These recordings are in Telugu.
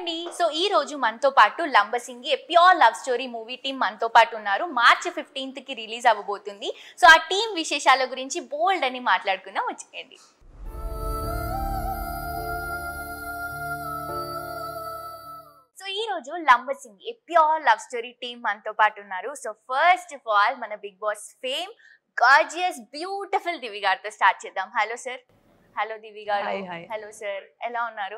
అండి సో ఈ రోజు మనతో పాటు Lambasingi pure love story movie team మనతో పాటు ఉన్నారు మార్చ్ ఫిఫ్టీన్త్ కి రిలీజ్ అవ్వబోతుంది సో ఆ టీం విశేషాల గురించి బోల్డ్ అని మాట్లాడుకుందాం వచ్చేయండి సో ఈ రోజు Lambasingi pure love story team మనతో పాటు ఉన్నారు సో ఫస్ట్ ఆఫ్ ఆల్ మన big boss fame gorgeous beautiful Divi గారితో స్టార్ట్ చేద్దాం హలో సార్ హలో దివి గారు Hi, hi. హలో సార్ ఎలా ఉన్నారు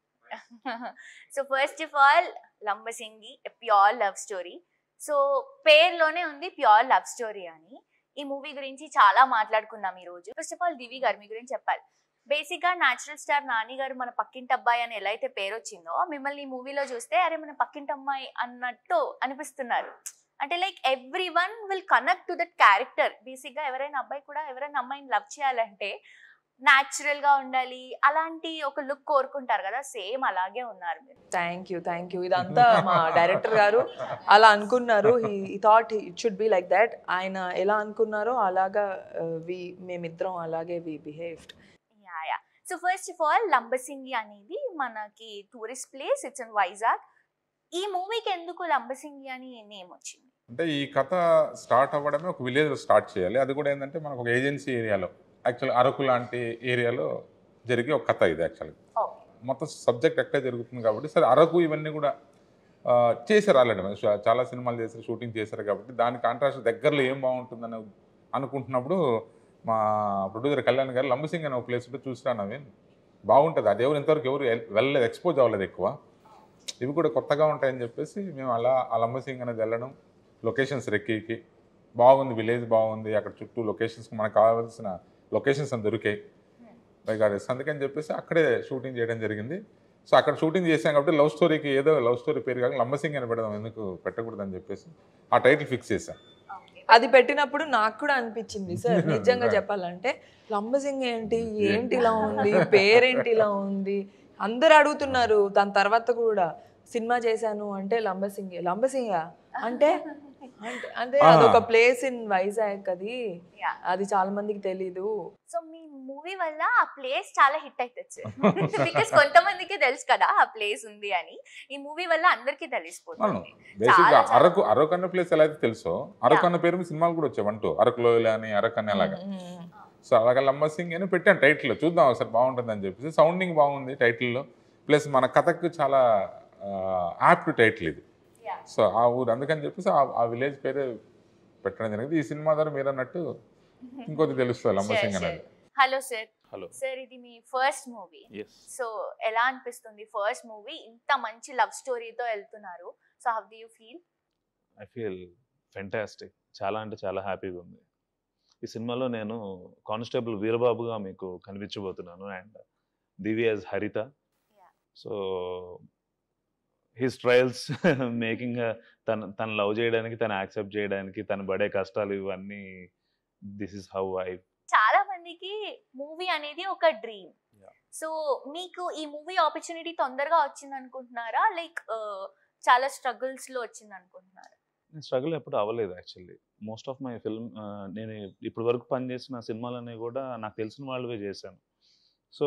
so first of all Lambasingi pure love story so పేరులోనే ఉంది ప్యూర్ లవ్ స్టోరీ అని ఈ మూవీ గురించి చాలా మాట్లాడుకుందాం ఈ రోజు ఫస్ట్ ఆఫ్ ఆల్ దివి గారు మీ గురించి చెప్పాలి బేసిక్ గా న్యాచురల్ స్టార్ నాని గారు మన పక్కింటి అబ్బాయి అని ఎలా అయితే పేరు వచ్చిందో మిమ్మల్ని ఈ మూవీలో చూస్తే అరే మన పక్కింటి అమ్మాయి అన్నట్టు అనిపిస్తున్నారు అంటే like every one will connect to that character basic గా ఎవరైనా అబ్బాయి కూడా ఎవరైనా అమ్మాయిని లవ్ చేయాలంటే న్యాచురల్ గా ఉండాలి అలాంటి ఒక లుక్ కోరుకుంటారు కదా సేమ్ అలాగే ఉన్నారు మీరు థ్యాంక్ యూ థ్యాంక్ యూ ఇదంతా మా డైరెక్టర్ గారు అలా అనుకున్నారు ఈ thought it should be like that ఆయన ఎలా అనుకున్నారో అలాగా వి మేమిద్దరం అలాగే we behaved yeah yeah so first of all Lambasingi అనేది మనకి tourist place it's in Vizag ఈ మూవీకి ఎందుకు లంబసింగి అని నేమ్ వచ్చింది అంటే ఈ కథ స్టార్ట్ అవ్వడమే ఒక విలేజ్ స్టార్ట్ చేయాలి అది కూడా ఏంటంటే మనకు ఒక ఏజెన్సీ ఏరియాలో యాక్చువల్ అరకు లాంటి ఏరియాలో జరిగే ఒక కథ ఇది యాక్చువల్గా ఓకే మొత్తం సబ్జెక్ట్ ఎక్కడే జరుగుతుంది కాబట్టి సరే అరకు ఇవన్నీ కూడా ఆ, చేశారు ఆల్రెడీ మరి చా- చాలా సినిమాలు చేశారు షూటింగ్ చేశారు కాబట్టి దాని కాంట్రాస్ట్ దగ్గరలో ఏం బాగుంటుందని అనుకుంటున్నప్పుడు మా ప్రొడ్యూసర్ కళ్యాణ్ గారు లంబసింగ్ అనే ఒక ప్లేస్ ఉంటే చూసిరా నవీన్ బాగుంటుంది అది ఎవరు ఇంతవరకు ఎవరు ఎల్- వెళ్ళలేదు ఎక్స్పోజ్ అవ్వలేదు ఎక్కువ ఇవి కూడా కొత్తగా ఉంటాయని చెప్పేసి మేము అలా ఆ లంబసింగ్ అనేది వెళ్ళడం లొకేషన్స్ రెక్కికి బాగుంది విలేజ్ బాగుంది అక్కడ చుట్టూ లొకేషన్స్ మనకు కావాల్సిన లొకేషన్స్ అని దొరికాయి గాడెస్ అందుకని చెప్పేసి అక్కడే షూటింగ్ చేయడం జరిగింది సో అక్కడ షూటింగ్ చేసాం కాబట్టి లవ్ స్టోరీకి ఏదో లవ్ స్టోరీ పేరు కాక లంబసింగ్ అని పెడదాం ఎందుకు పెట్టకూడదు అని చెప్పేసి ఆ టైటిల్ ఫిక్స్ చేశాం ఓకే అది పెట్టినప్పుడు నాకు కూడా అనిపించింది సార్ నిజంగా చెప్పాలంటే లంబసింగ్ ఏంటి ఏంటి ఇలా ఉంది పేరేంటి ఇలా ఉంది అందరు అడుగుతున్నారు దాని తర్వాత కూడా సినిమా చేశాను అంటే లంబసింగి లంబసింగా అంటే అంటే అంటే ఆ. అదొక ప్లేస్ ఇన్ వైజాగ్ అది Yeah. అది చాలా మందికి తెలీదు సో మీ మూవీ వల్ల ఆ ప్లేస్ చాలా హిట్ అవుతుంది సార్ బికాస్ కొంతమందికి తెలుసు కదా ఆ ప్లేస్ ఉంది అని ఈ మూవీ వల్ల అందరికీ అవును తెలిసిపోతుంది బేసిక్గా చాలా, చాలా. అరకు అరకు అన్న ప్లేస్ ఎలా అయితే తెలుసో అరకు Yeah. అన్న పేరు మీద సినిమాలు కూడా వచ్చాయి అంటూ అరకు లోయలు అని అరకు అని అలాగా ఉమ్, ఉమ్. సో అలాగే లంబసింగ్ అని పెట్టాను టైటిల్లో చూద్దాం ఒకసారి బాగుంటుంది అని చెప్పేసి సౌండింగ్ బాగుంది టైటిల్లో ప్లస్ మన కథకు చాలా యాప్ట్ టైటిల్ ఇది Yeah. సో ఆ ఊరు అందుకని చెప్పేసి ఆ- ఆ విలేజ్ పేరే పెట్టడం జరిగింది ఈ సినిమా ద్వారా మీరు అన్నట్టు ఇంకొద్ది తెలుస్తుంది లంబసింగ్ అనేది హలో సార్ హలో సార్ ఇది మీ ఫస్ట్ మూవీ ఎస్ సో ఎలా అనిపిస్తుంది ఫస్ట్ మూవీ ఇంత మంచి లవ్ స్టోరీతో వెళ్తున్నారు so how do you feel I feel fantastic చాలా అంటే చాలా హ్యాపీగా ఉంది ఈ సినిమాలో నేను కానిస్టేబుల్ వీరబాబుగా మీకు కనిపించబోతున్నాను and Divi as Haritha Yeah. So his trials making తన తను లవ్ చేయడానికి తను యాక్సెప్ట్ చేయడానికి తను పడే కష్టాలు ఇవన్నీ దిస్ ఇస్ హౌ ఐ చాలా మందికి మూవీ అనేది ఒక డ్రీమ్ Yeah. సో మీకు ఈ మూవీ ఆపర్చునిటీ తొందరగా వచ్చింది అనుకుంటున్నారా లైక్ చాలా స్ట్రగుల్స్ లో వచ్చింది అనుకుంటున్నారా నేను స్ట్రగుల్ ఎప్పుడు అవ్వలేదు actually most of my film నేను ఇప్పటి వరకు పనిచేసిన సినిమాలన్నీ కూడా నాకు తెలిసిన వాళ్ళవే చేశాను so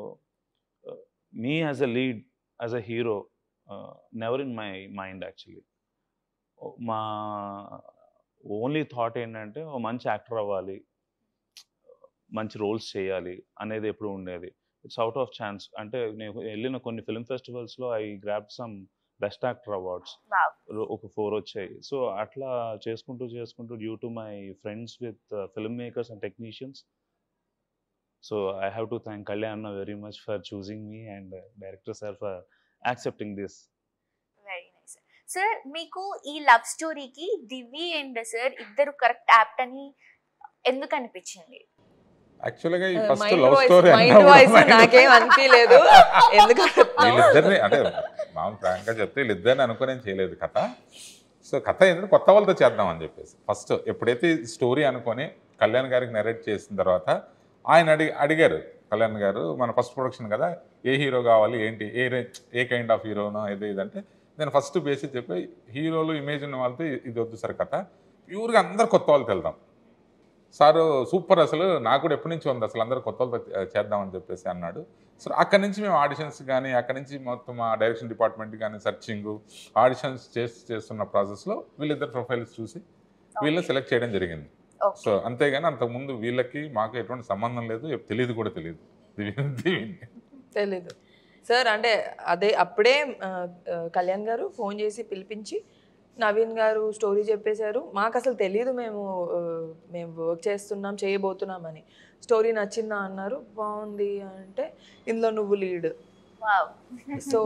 me as a lead as a hero never in my mind actually మా ఓన్లీ థాట్ ఏంటంటే ఓ మంచి యాక్టర్ అవ్వాలి మంచి రోల్స్ చేయాలి అనేది ఎప్పుడు ఉండేది ఇట్స్ అవుట్ ఆఫ్ ఛాన్స్ అంటే నేను వెళ్ళిన కొన్ని ఫిల్మ్ ఫెస్టివల్స్లో I grab some best actor awards wow రో- ఒక ఫోర్ వచ్చాయి సో అట్లా చేసుకుంటూ చేసుకుంటూ due to my friends with film makers and technicians so I have to thank Kalyan very much for choosing me and director sir for accepting this very nice sir మీకు ఈ లవ్ స్టోరీకి దివి అండ్ సార్ ఇద్దరు కరెక్ట్ యాప్ట్ అని ఎందుకు అనిపించింది యాక్చువల్గా ఈ first mind love voice story mind voice నాకేం అనిపించలేదు ఎందుకంటే వీళ్ళిద్దరిని అంటే మామూలు ప్రాంక్గా చెప్తే వీళ్ళిద్దరిని అనుకుని ఏం చేయలేదు కథ సో కథ ఏంటంటే కొత్త వాళ్ళతో చేద్దాం అని చెప్పేసి ఫస్ట్ ఎప్పుడైతే స్టోరీ అనుకొని కళ్యాణ్ గారికి నరేట్ చేసిన తర్వాత ఆయన అడిగి అడిగారు కళ్యాణ్ గారు మన ఫస్ట్ ప్రొడక్షన్ కదా ఏ హీరో కావాలి ఏంటి ఏ రే ఏ కైండ్ ఆఫ్ హీరోనో ఏదో ఇదంటే నేను ఫస్ట్ బేసిక్ చెప్పి హీరోలు ఇమేజ్ ఉన్న వాళ్ళతో ఇది వద్దు సార్ కథ ప్యూర్గా అందరు కొత్త వాళ్ళతో వెళ్దాం సార్ సూపర్ అసలు నాకు కూడా ఎప్పటి నుంచి ఉంది అసలు అందరూ కొత్త వాళ్ళతో చేద్దామని చెప్పేసి అన్నాడు సో అక్కడి నుంచి మేము ఆడిషన్స్ కానీ అక్కడి నుంచి మొత్తం ఆ డైరెక్షన్ డిపార్ట్మెంట్ కానీ సర్చింగ్ ఆడిషన్స్ చేసి చేస్తున్న ప్రాసెస్లో వీళ్ళిద్దరు ప్రొఫైల్స్ చూసి వీళ్ళని సెలెక్ట్ చేయడం జరిగింది ఓకే సో అంతేగాని అంతకుముందు వీళ్ళకి మాకు ఎటువంటి సంబంధం లేదు తెలియదు కూడా తెలియదు తెలీదు సార్ అంటే అదే అప్పుడే ఆ, ఆ, కళ్యాణ్ గారు ఫోన్ చేసి పిలిపించి నవీన్ గారు స్టోరీ చెప్పేశారు మాకు అసలు తెలియదు మేము ఆ, మేము వర్క్ చేస్తున్నాం చేయబోతున్నామని స్టోరీ నచ్చిందా అన్నారు బాగుంది అంటే ఇందులో నువ్వు lead wow so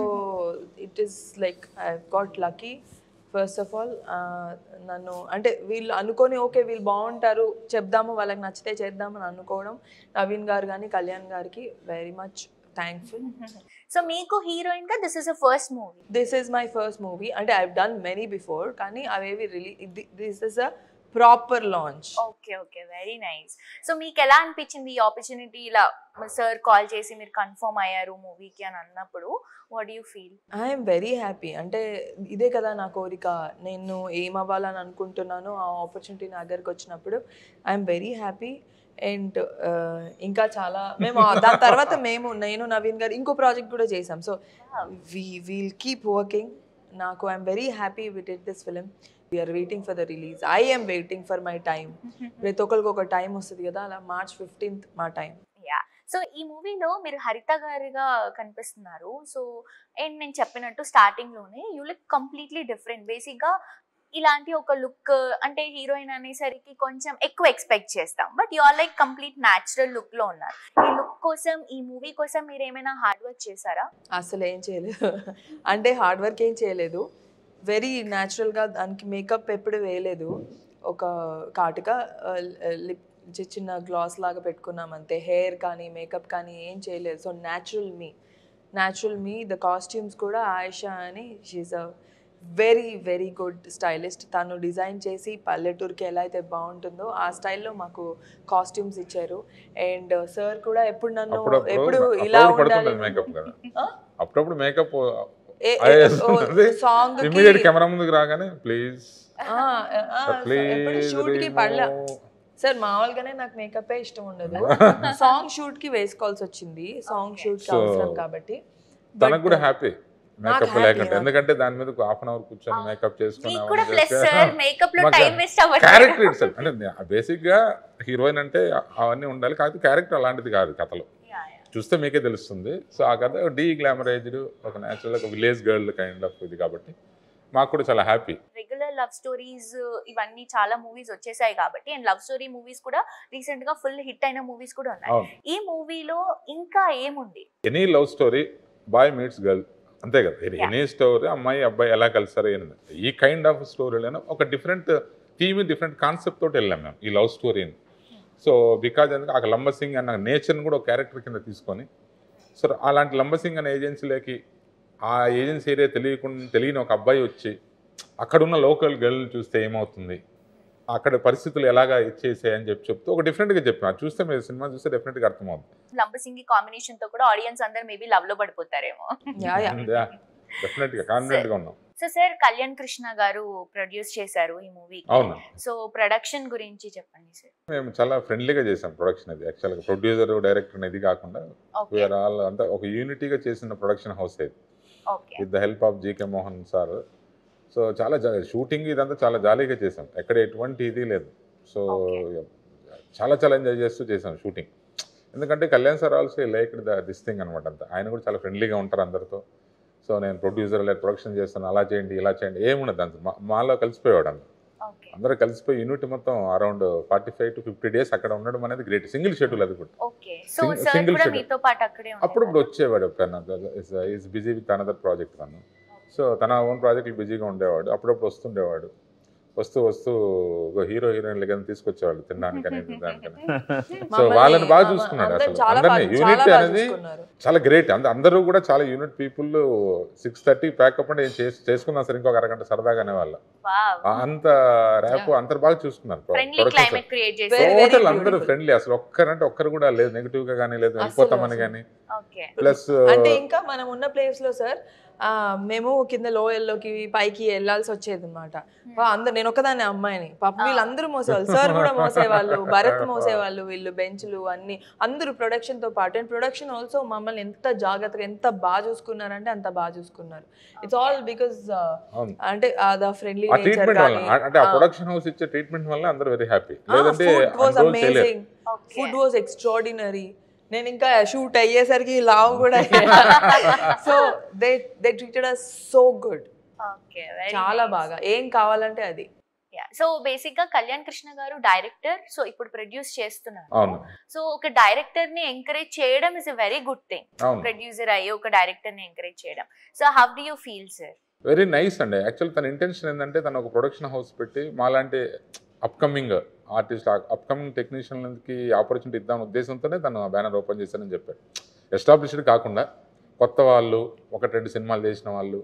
it is like I got lucky first of all నన్ను అంటే వీళ్ళు అనుకొని ఓకే వీళ్ళు బాగుంటారు చెప్దాము వాళ్ళకి నచ్చితే చేద్దామని అనుకోవడం నవీన్ గారు కానీ కళ్యాణ్ గారికి వెరీ మచ్ థ్యాంక్ఫుల్ సో మీకు హీరోయిన్ గా this is a first movie this is my first movie అంటే ఐ డన్ మెనీ బిఫోర్ కానీ అవేవి really this is a proper launch okay okay very nice so మీకు ఎలా అనిపించింది ఈ ఆపర్చునిటీ ఇలా సార్ కాల్ చేసి మీరు కన్ఫర్మ్ అయ్యారు మూవీకి అని అన్నప్పుడు what you feel I'm very happy అంటే ఇదే కదా నా కోరిక నేను ఏం అవ్వాలని అనుకుంటున్నానో ఆ ఆపర్చునిటీ నా దగ్గరికి వచ్చినప్పుడు ఐఎమ్ వెరీ హ్యాపీ అండ్ ఇంకా చాలా మేము ఆ- దాని తర్వాత మేము నేను నవీన్ గారు ఇంకో ప్రాజెక్ట్ కూడా చేసాం so we will keep working నాకు I'm very happy with it this film we're waiting for the release I am waiting for my time ప్రతి ఒక్కరికి ఒక టైం వస్తుంది కదా అలా మార్చ్ ఫిఫ్టీన్త్ మా టైం యా సో ఈ మూవీలో మీరు హరిత గారిగా కనిపిస్తున్నారు సో అండ్ నేను చెప్పినట్టు స్టార్టింగ్ లోనే you look completely different basic గా ఇలాంటి ఒక లుక్ అంటే హీరోయిన్ అనేసరికి కొంచెం ఎక్కువ ఎక్స్పెక్ట్ చేస్తాం but you are like complete natural look లో ఉన్నారు ఈ లుక్ కోసం ఈ మూవీ కోసం మీరు ఏమైనా హార్డ్ వర్క్ చేశారా అసలు ఏం చేయలేదు అంటే హార్డ్ వర్క్ ఏం చేయలేదు వెరీ న్యాచురల్గా దానికి మేకప్ ఎప్పుడు వేయలేదు ఒక కాటుక లిప్ చిన్న గ్లాస్ లాగా పెట్టుకున్నాం అంతే హెయిర్ కానీ మేకప్ కానీ ఏం చేయలేదు so natural me natural me the costumes కూడా ఆయిషా అని she's a very very good stylist తను డిజైన్ చేసి పల్లెటూరుకి ఎలా అయితే బాగుంటుందో ఆ స్టైల్లో మాకు కాస్ట్యూమ్స్ ఇచ్చారు అండ్ సార్ కూడా ఎప్పుడు నన్ను అప్పుడప్పుడు ఎప్పుడు ఇలా అప్పుడప్పుడు ఉండాలి పడుతుంటుంది మేకప్ కదా ఆ? అప్పుడప్పుడు మేకప్ సాంగ్ ఇమీడియట్ కెమెరా ముందుకు రాగానే ప్లీజ్ ఎప్పుడు షూట్ కి పడలే సార్ మామూలుగానే నాకు మేకప్ ఇష్టం ఉండదు సాంగ్ షూట్ కి వేసుకోవాల్సి వచ్చింది సాంగ్ షూట్ కి So, అవసరం కాబట్టి తనకు కూడా హ్యాపీ మేకప్ happy, లేకుంటే నాకు. ఎందుకంటే దాని మీద హాఫ్ అన్ అవర్ కూర్చొని మేకప్ మీకు కూడా ప్లస్ సార్ చేసుకుని మేకప్ లో మాకు టైం వేస్ట్ క్యారెక్టర్ అవ్వట్లేదు ఇట్స్ అంటే బేసిక్ గా హీరోయిన్ అంటే అవన్నీ ఉండాలి కాకపోతే క్యారెక్టర్ అలాంటిది కాదు కథలో Yeah, yeah. చూస్తే మీకే తెలుస్తుంది సో ఆ కథ డీ గ్లామరైజ్డ్ ఒక న్యాచురల్ ఒక విలేజ్ గర్ల్ కైండ్ ఆఫ్ ఇది కాబట్టి మాకు కూడా చాలా హ్యాపీ రెగ్యులర్ లవ్ స్టోరీస్ ఇవన్నీ చాలా మూవీస్ వచ్చేసాయి కాబట్టి అండ్ లవ్ స్టోరీ మూవీస్ కూడా రీసెంట్ గా ఫుల్ హిట్ అయిన మూవీస్ కూడా ఉన్నాయి అవును ఈ మూవీలో ఇంకా ఏముంది any love story boy meets girl అంతే కదా Yeah. ఎనీ స్టోరీ అమ్మాయి అబ్బాయి ఎలా కలిసారు ఏంది ఈ కైండ్ ఆఫ్ స్టోరీలోనే ఒక డిఫరెంట్ థీమ్ డిఫరెంట్ కాన్సెప్ట్ తోటి వెళ్ళాం మేము ఈ లవ్ స్టోరీని సో బికాజ్ ఎందుకు ఆ లంబసింగ్ అన్న నేచర్ని కూడా ఒక క్యారెక్టర్ కింద తీసుకొని సో అలాంటి లంబసింగ్ అనే ఏజెన్సీలోకి ఆ ఏజెన్సీ ఏరియా తెలియకుండా తెలియని ఒక అబ్బాయి వచ్చి అక్కడున్న లోకల్ గర్ల్ చూస్తే ఏమవుతుంది అక్కడ పరిస్థితులు ఎలాగా ఇచ్చేసాయని చెప్పి చెప్తూ ఒక డిఫరెంట్గా చెప్పాను అది చూస్తే మీరు సినిమా చూస్తే డెఫినెట్గా అర్థమవుతుంది లంబసింగి కాంబినేషన్ తో కూడా ఆడియన్స్ అందరు మేబీ లవ్ లో పడిపోతారేమో యా యా డెఫినెట్గా కాన్ఫిడెంట్గా ఉన్నాం సో సార్ కళ్యాణ్ కృష్ణ గారు ప్రొడ్యూస్ చేశారు ఈ మూవీ అవును సో ప్రొడక్షన్ గురించి చెప్పండి సార్ మేము చాలా ఫ్రెండ్లీగా చేసాం ప్రొడక్షన్ అది యాక్చువల్గా ప్రొడ్యూసర్ డైరెక్టర్ అనేది కాకుండా ఓకే వీఆర్ ఆల్ అంతా ఒక యూనిటీగా చేసిన ప్రొడక్షన్ హౌస్ ఇది okay with the help of GK Mohan sir so చాలా షూటింగ్ ఇదంతా చాలా జాలీగా చేసాం ఎక్కడ ఎటువంటి ఇది లేదు సో చాలా చాలా ఎంజాయ్ చేస్తూ చేసాం షూటింగ్ ఎందుకంటే Kalyan sir also like the this thing అనమాట అంతా ఆయన కూడా చాలా ఫ్రెండ్లీగా ఉంటారు అందరితో సో నేను ప్రొడ్యూసర్ లేదు ప్రొడక్షన్ చేస్తాను అలా చేయండి ఇలా చేయండి ఏముండదు అంత మా- మాలో కలిసిపోయాడు అంత ఓకే అందరూ కలిసిపోయి యూనిట్ మొత్తం around forty five to fifty days అక్కడ ఉండడం అనేది గ్రేట్ సింగిల్ షెడ్యూల్ అది కూడా okay so Sing- sir single కూడా schedule. మీతో పాటు అక్కడే అప్పుడప్పుడు వచ్చేవాడు is busy with another project తను సో తన ఓన్ ప్రాజెక్టులు బిజీగా ఉండేవాడు అప్పుడప్పుడు వస్తుండేవాడు వస్తూ వస్తూ ఒక హీరో హీరోయిన్లు కానీ తీసుకొచ్చేవాళ్ళు తినడానికని దానికని సో వాళ్ళని బాగా చూసుకున్నాడు అసలు చాలా అందరినీ బాగా చాలా యూనిట్ బాగా అనేది చూసుకున్నారు చాలా గ్రేట్ అంద అందరూ కూడా చాలా unit people six thirty pack up అంటే ఏం చేసి చేసుకున్నా సరే ఇంకొక అరగంట సరదాగానే వాళ్ళ అంత ర్యాప్ అంత బాగా చూసుకున్నారు ఫ్రెండ్లీ క్లైమేట్ క్రియేట్ Very, చేశారు very టోటల్ అందరూ beautiful. ఫ్రెండ్లీ అసలు ఒక్కరంటే ఒక్కరు కూడా లేదు నెగిటివ్ గా కానీ లేదు అస్సలు, వెళ్ళిపోతామని అస్సలు. కానీ ఓకే ప్లస్ అంటే ఇంకా మనం ఉన్న ప్లేస్ లో సార్ ఆ, మేము కింద లోయల్లోకి పైకి వెళ్ళాల్సి వచ్చేది అనమాట అందరు నేను ఒకదాన్ని అమ్మాయిని పాప వీళ్ళందరూ మోసేవాళ్ళు సార్ కూడా మోసేవాళ్ళు భరత్ మోసేవాళ్ళు వీళ్ళు బెంచ్లు అన్ని అందరూ ప్రొడక్షన్ తో పాటు అండ్ ప్రొడక్షన్ ఆల్సో మమ్మల్ని ఎంత జాగ్రత్తగా ఎంత బాగా చూసుకున్నారంటే అంత బాగా చూసుకున్నారు ఇట్స్ ఆల్ బికాస్ అవును. అంటే ద ఫ్రెండ్లీ ఆ నేచర్ ట్రీట్మెంట్ వల్ల కానీ ఆ- అంటే ఆ ప్రొడక్షన్ హౌస్ ఇచ్చే ట్రీట్మెంట్ వల్ల అందరూ వెరీ హ్యాపీ లేదంటే ఫుడ్ వాజ్ అన్ని రోజులు చేయలేరు. అమేజింగ్ ఫుడ్ వాజ్ ఎక్స్ట్రాడినరీ నేను ఇంకా షూట్ అయ్యేసరికి లావు కూడా so they they treated us so good okay చాలా బాగా ఏం కావాలంటే అది సో బేసిక్ గా కళ్యాణ్ కృష్ణ గారు డైరెక్టర్ సో ఇప్పుడు ప్రొడ్యూస్ చేస్తున్నారు అవును సో ఒక డైరెక్టర్ ని ఎంకరేజ్ చేయడం is a very good thing అవును ప్రొడ్యూసర్ అయ్యి ఒక డైరెక్టర్ ని ఎంకరేజ్ చేయడం so how do you feel sir very nice అండి యాక్చువల్ తన ఇంటెన్షన్ ఏంటంటే తను ఒక ప్రొడక్షన్ హౌస్ పెట్టి మాలాంటి అప్కమింగ్ ఆర్టిస్ట్ అప్కమింగ్ టెక్నీషియన్కి ఆపర్చునిటీ ఇద్దాం ఉద్దేశంతోనే తను బ్యానర్ ఓపెన్ చేశానని చెప్పాడు ఎస్టాబ్లిష్డ్ కాకుండా కొత్త వాళ్ళు ఒకటి రెండు సినిమాలు చేసిన వాళ్ళు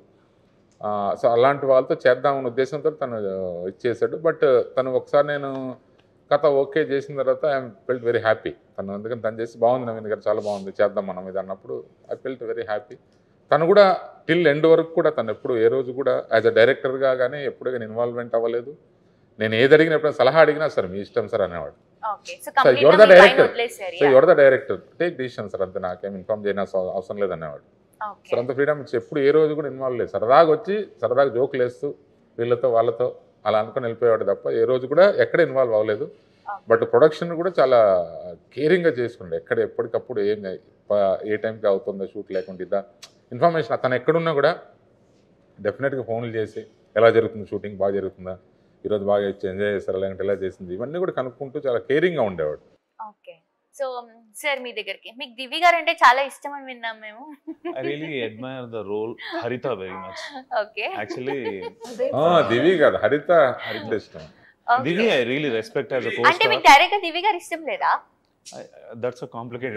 సో అలాంటి వాళ్ళతో చేద్దామన్న ఉద్దేశంతో తను ఆ, ఇచ్చేసాడు బట్ తను ఒకసారి నేను కథ ఓకే చేసిన తర్వాత ఐఎమ్ ఫెల్ట్ వెరీ హ్యాపీ తను అందుకని తను చేసి బాగుంది నవీన్ గారు చాలా బాగుంది చేద్దాం మనం ఇది అన్నప్పుడు ఐ ఫెల్ట్ వెరీ హ్యాపీ తను కూడా టిల్ ఎండ్ వరకు కూడా తను ఎప్పుడు ఏ రోజు కూడా యాజ్ అ డైరెక్టర్గా కానీ ఎప్పుడు కానీ ఇన్వాల్వ్మెంట్ అవ్వలేదు నేను ఏది అడిగినా ఎప్పుడైనా సలహా అడిగినా సార్ మీ ఇష్టం సార్ అనేవాడు okay so So, you're the complete director. వదిలేసారు so ever the director take decision sir అంతే నాకేం ఇన్ఫార్మ్ చేయన అవసరం లేదనేవాడు ఓకే సార్ అంత ఫ్రీడమ్ ఇచ్చి ఎప్పుడు ఏ రోజు కూడా ఇన్వాల్వ్ లేదు సరదాగా వచ్చి సరదాగా జోకులు వేస్తూ వీళ్ళతో వాళ్ళతో అలా అనుకుని వెళ్ళిపోయేవాడు తప్ప ఏ రోజు కూడా ఎక్కడ ఇన్వాల్వ్ అవ్వలేదు బట్ ప్రొడక్షన్ కూడా చాలా కేరింగ్గా చేసుకుండే ఎక్కడ ఎప్పటికప్పుడు ఏం ప- ఏ టైంకి అవుతుందో షూట్ లేకుండా ఇదా ఇన్ఫర్మేషన్ తను ఎక్కడున్నా కూడా డెఫినెట్గా ఫోన్లు చేసి ఎలా జరుగుతుంది షూటింగ్ బాగా జరుగుతుందా ఈరోజు బాగా ఎంజాయ్ చేస్తారా లేదంటే ఎలా చేసింది ఇవన్నీ కూడా కనుక్కుంటూ చాలా కేరింగ్గా ఉండేవాడు ఓకే సో సార్ మీ దగ్గరికి మీకు దివి గారు అంటే చాలా ఇష్టం అని విన్నాం మేము I really admire the role Haritha very much okay actually ఆ, దివి కాదు హరిత హరిత ఇష్టం Divi I really respect as a అంటే మీకు కోస్టార్ డైరెక్ట్ గా దివి గారు ఇష్టం లేదా that's a complicated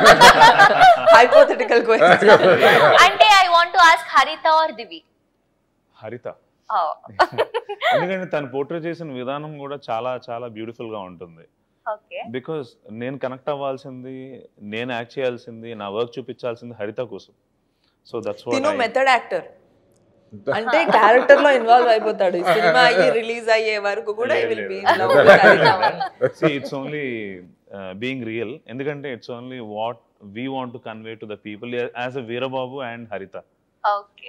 hypothetical question అంటే I want to ask Haritha or Divi Haritha ఎందుకంటే తను పోర్ట్రే చేసిన విధానం కూడా చాలా చాలా బ్యూటిఫుల్ గా ఉంటుంది ఓకే బికాస్ నేను కనెక్ట్ అవ్వాల్సింది నేను యాక్ట్ చేయాల్సింది నా వర్క్ చూపించాల్సింది హరిత కోసం సో దట్స్ తిను వాట్ మెథడ్ యాక్టర్ అంటే క్యారెక్టర్ లో ఇన్వాల్వ్ అయిపోతాడు ఈ సినిమా అయ్యి రిలీజ్ అయ్యే వరకు కూడా లేదు, విల్ బి లేదు. See it's only being real ఎందుకంటే it's only what we want to convey to the people as a Veerababu and Haritha okay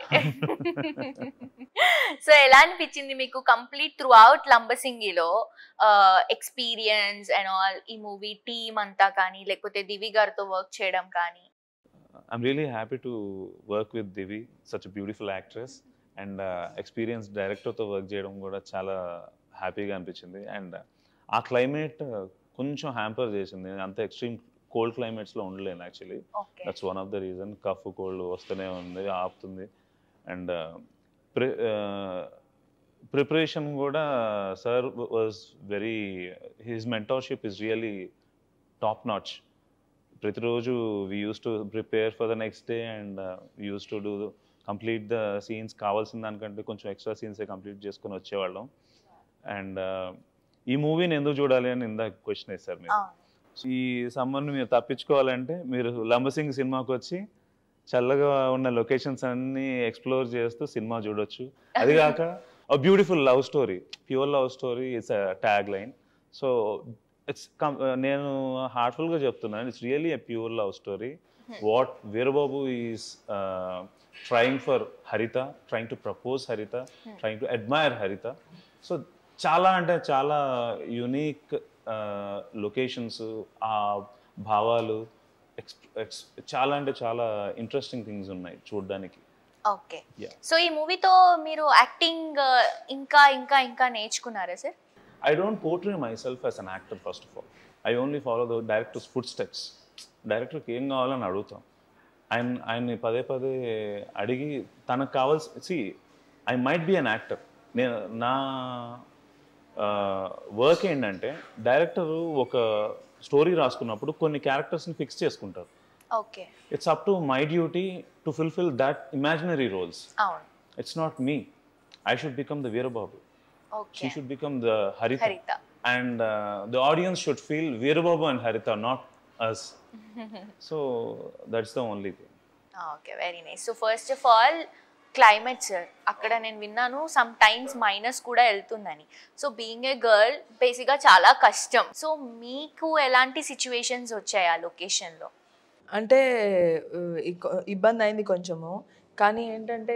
so ఎలా అనిపించింది మీకు కంప్లీట్ త్రూ అవుట్ లంబసింగిలో ఎక్స్పీరియన్స్ అండ్ ఆల్ ఈ మూవీ టీమ్ అంతా కానీ లేకపోతే దివి గారితో వర్క్ చేయడం కానీ I'm really happy to work with Divi such beautiful actress and experience డైరెక్టర్తో వర్క్ చేయడం కూడా చాలా హ్యాపీగా అనిపించింది అండ్ ఆ క్లైమేట్ కొంచెం హ్యాంపర్ చేసింది అంత ఎక్స్ట్రీమ్ కోల్డ్ క్లైమేట్స్లో ఉండలేను actually okay that's one of the reason cough cold వస్తూనే ఉంది ఆపుతుంది అండ్ ప్రిపరేషన్ కూడా sir was very his mentorship is really top notch ప్రతిరోజు we use to prepare for the next day and use to do complete the scenes కావాల్సిన దానికంటే కొంచెం ఎక్స్ట్రా సీన్సే కంప్లీట్ చేసుకొని వచ్చేవాళ్ళం అండ్ ఈ మూవీని ఎందుకు చూడాలి అని ఇందాక క్వశ్చన్ వేస్తారు మీరు ఈ సమ్మర్ని మీరు తప్పించుకోవాలంటే మీరు లంబసింగ్ సినిమాకి వచ్చి చల్లగా ఉన్న లొకేషన్స్ అన్ని ఎక్స్ప్లోర్ చేస్తూ సినిమా చూడొచ్చు అది కాక beautiful love story pure love story it's tag line so it's నేను హార్ట్ఫుల్గా చెప్తున్నాను it's really a pure love story what Veerababu is trying for Haritha trying to propose Haritha trying to admire Haritha so చాలా అంటే చాలా యునీక్ లొకేషన్స్ ఆ భావాలు ఎక్స్ ఎక్స్ చాలా అంటే చాలా ఇంట్రెస్టింగ్ థింగ్స్ ఉన్నాయి చూడడానికి ఓకే Yeah. సో ఈ మూవీతో మీరు యాక్టింగ్ ఇంకా ఇంకా ఇంకా నేర్చుకున్నారా sir I don't portray myself as an actor first of all I only follow the director's footsteps డైరెక్టర్కి ఏం కావాలని అడుగుతాం ఆయన ఆయన్ని పదే పదే అడిగి తనకు కావాల్సి see I might be an actor నేను నా వర్క్ ఏంటంటే డైరెక్టర్ ఒక స్టోరీ రాసుకున్నప్పుడు కొన్ని క్యారెక్టర్స్ని ఫిక్స్ చేసుకుంటారు okay it's up to my duty to fulfil that imaginary roles అవును it's not me I should become the Veerababu okay she should become the Haritha Haritha and uh, the audience should feel Veerababu and Harita, not us. so that's the only thing. Okay very nice so first of all climate sir అక్కడ నేను విన్నాను సమ్ టైమ్స్ మైనస్ కూడా వెళ్తుందని సో బీయింగ్ ఏ గర్ల్ బేసిక్గా చాలా కష్టం సో మీకు ఎలాంటి సిచ్యువేషన్స్ వచ్చాయి ఆ లొకేషన్లో అంటే ఉ, ఇక- ఇబ్బంది అయింది కొంచెము కానీ ఏంటంటే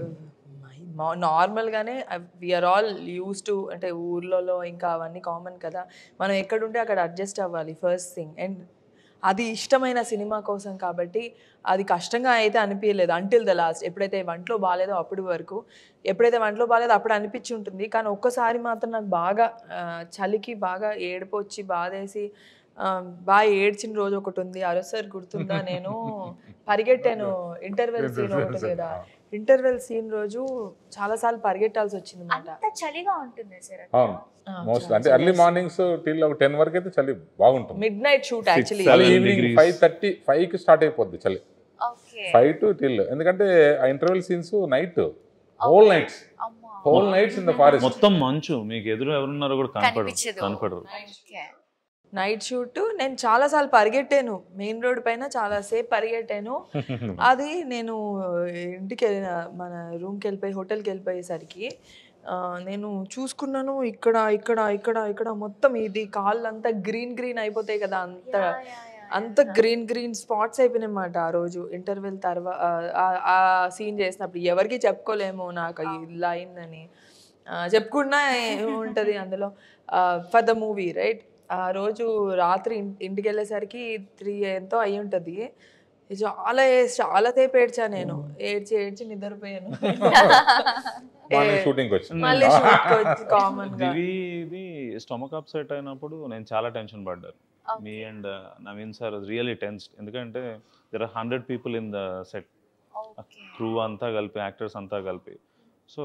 నార్మల్గానే వీఆర్ ఆల్ యూస్ టు అంటే ఊర్లలో ఇంకా అవన్నీ కామన్ కదా మనం ఎక్కడుంటే అక్కడ అడ్జస్ట్ అవ్వాలి ఫస్ట్ థింగ్ అండ్ అది ఇష్టమైన సినిమా కోసం కాబట్టి అది కష్టంగా అయితే అనిపించలేదు అంటిల్ ద లాస్ట్ ఎప్పుడైతే వంటలో బాగాలేదో అప్పటి వరకు ఎప్పుడైతే వంటలో బాగాలేదో అప్పుడు అనిపించి ఉంటుంది కానీ ఒక్కసారి మాత్రం నాకు బాగా ఆ, చలికి బాగా ఏడుపు వచ్చి బాధేసి ఆ, బాగా ఏడ్చిన రోజు ఒకటి ఉంది అరసర్ గుర్తుందా నేను పరిగెట్టాను ఇంటర్వెల్ సీన్ ఒకటి కదా ఇంటర్వెల్ సీన్ రోజు చాలాసార్లు పరిగెట్టాల్సి వచ్చింది అనమాట అంత చలిగా ఉంటుంది సార్ అవును మోస్ట్ అంటే ఎర్లీ మార్నింగ్స్ టిల్ ఒక టెన్ వరకు అయితే చలి బాగుంటుంది మిడ్ నైట్ షూట్ యాక్చువల్లీ చలి Seven evening degrees. Five thirty five కి స్టార్ట్ అయిపోద్ది చలి ఓకే ఫైవ్ టు టిల్ ఎందుకంటే ఆ interval scenes night whole nights అమ్మా whole nights in the forest మొత్తం మంచు మీకు ఎదురు ఎవరున్నారో కూడా కనపడరు కనిపించదు కనపడరు ఓకే నైట్ షూట్ నేను చాలాసార్లు పరిగెట్టాను మెయిన్ రోడ్ పైన చాలాసేపు పరిగెట్టాను అది నేను ఇంటికి వెళ్ళిన మన రూమ్కి వెళ్ళిపోయి హోటల్కి వెళ్ళిపోయేసరికి ఆ, నేను చూసుకున్నాను ఇక్కడ ఇక్కడ ఇక్కడ ఇక్కడ మొత్తం ఇది కాళ్ళు అంతా గ్రీన్ గ్రీన్ అయిపోతాయి కదా అంత అంత గ్రీన్ గ్రీన్ స్పాట్స్ అయిపోయినాయన్నమాట ఆ రోజు ఇంటర్వెల్ తర్వాత ఆ సీన్ చేసినప్పుడు ఎవరికి చెప్పుకోలేము నాకు ఇలా అయిందని ఆ, చెప్పుకున్నా ఏముంటుంది అందులో ఫర్ ద మూవీ రైట్ ఆ రోజు రాత్రి ఇన్- ఇంటికి వెళ్ళేసరికి త్రీ ఎంతో అయి ఉంటుంది చాలా ఏ- చాలా సేపు ఏడ్చా నేను ఏడ్చి ఏడ్చి నిద్రపోయాను మార్నింగ్ షూటింగ్ వచ్చింది మళ్ళీ shoot కి వచ్చి కామన్ గా దివిది స్టమక్ అప్సెట్ అయినప్పుడు నేను చాలా టెన్షన్ పడ్డాను me and Naveen sir really tense ఎందుకంటే there are hundred people in the set okay crew అంతా కలిపి యాక్టర్స్ అంతా కలిపి సో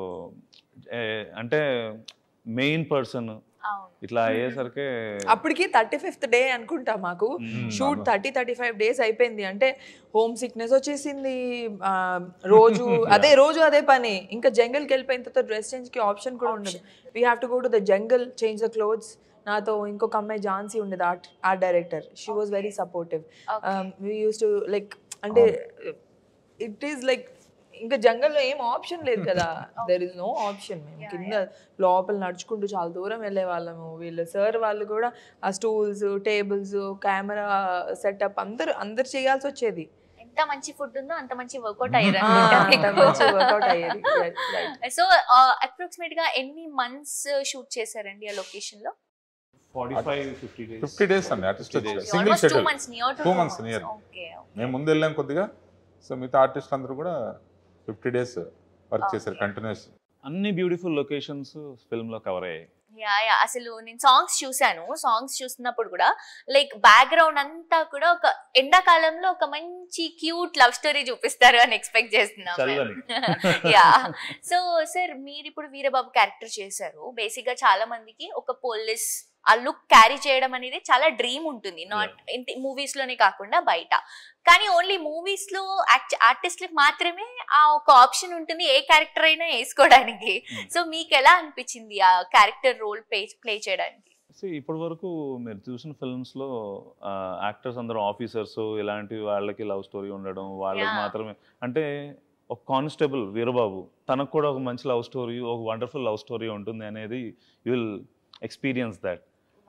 అంటే మెయిన్ పర్సన్ అవును ఇట్లా అయ్యేసరికి అప్పటికి థర్టీ ఫిఫ్త్ డే అనుకుంటా మాకు hmm. Shoot thirty thirty five days అయిపోయింది అంటే హోమ్ సిక్నెస్ వచ్చేసింది ఆ, రోజు అదే రోజు అదే పని ఇంకా జంగల్కి వెళ్ళిపోయిన తర్వాత డ్రెస్ చేంజ్కి ఆప్షన్ కూడా ఉండదు we have to go to the jungle change the clothes నాతో ఇంకొక అమ్మాయి ఝాన్సీ ఉండేది art art director she was very supportive we use to like అంటే ఇట్ ఈస్ లైక్ ఇంకా జంగల్లో ఏం ఆప్షన్ లేదు కదా దెర్ ఇస్ నో ఆప్షన్ మేము కింద లోపల నడుచుకుంటూ చాలా దూరం వెళ్ళే వాళ్ళము వీళ్ళు సార్ వాళ్ళు కూడా ఆ స్టూల్స్ టేబుల్స్ కెమెరా సెటప్ అందరు అందరు చేయాల్సి వచ్చేది ఎంత మంచి ఫుడ్ ఉందో అంత మంచి వర్కౌట్ ఆ, అంత మంచి వర్కౌట్ అయ్యారు అయ్యేది Right, right. సో అప్రాక్సిమేట్ గా ఎన్ని మంత్స్ షూట్ చేశారండి ఆ లొకేషన్ లో forty five fifty days fifty days అండి artist single almost two schedule months near Two months near. Okay మేము ముందు వెళ్ళాం కొద్దిగా సో మిగతా ఆర్టిస్ట్ అందరూ కూడా ఫిఫ్టీ డేస్ వర్క్ చేశారు కంటిన్యూస్ అన్ని బ్యూటిఫుల్ లొకేషన్స్ ఫిల్మ్ లో కవర్ అయ్యాయి యా యా అసలు నేను సాంగ్స్ చూసాను సాంగ్స్ చూస్తున్నప్పుడు కూడా లైక్ బ్యాక్గ్రౌండ్ అంతా కూడా ఒక ఎండాకాలంలో ఒక మంచి క్యూట్ లవ్ స్టోరీ చూపిస్తారు అని ఎక్స్పెక్ట్ చేస్తున్నాం చల్లని యా సో సార్ మీరు ఇప్పుడు వీరబాబు క్యారెక్టర్ చేశారు బేసిక్ గా చాలా మందికి ఒక పోలీస్ ఆ లుక్ క్యారీ చేయడం అనేది చాలా డ్రీమ్ ఉంటుంది నాట్ ఇంటి మూవీస్ లోనే కాకుండా బయట కానీ ఓన్లీ మూవీస్ లో ఆర్టిస్ట్లకు మాత్రమే ఆ ఒక ఆప్షన్ ఉంటుంది ఏ క్యారెక్టర్ అయినా వేసుకోవడానికి Hmm. సో మీకు ఎలా అనిపించింది ఆ క్యారెక్టర్ రోల్ ప్లే ప్లే చేయడానికి See, ఇప్పటి వరకు మీరు చూసిన ఫిల్మ్స్ లో యాక్టర్స్ అందరూ ఆఫీసర్స్ ఇలాంటి వాళ్ళకి లవ్ స్టోరీ ఉండడం వాళ్ళకి Yeah. మాత్రమే అంటే ఒక కానిస్టేబుల్ వీరబాబు తనకు కూడా ఒక మంచి లవ్ స్టోరీ ఒక వండర్ఫుల్ లవ్ స్టోరీ ఉంటుంది అనేది you will experience that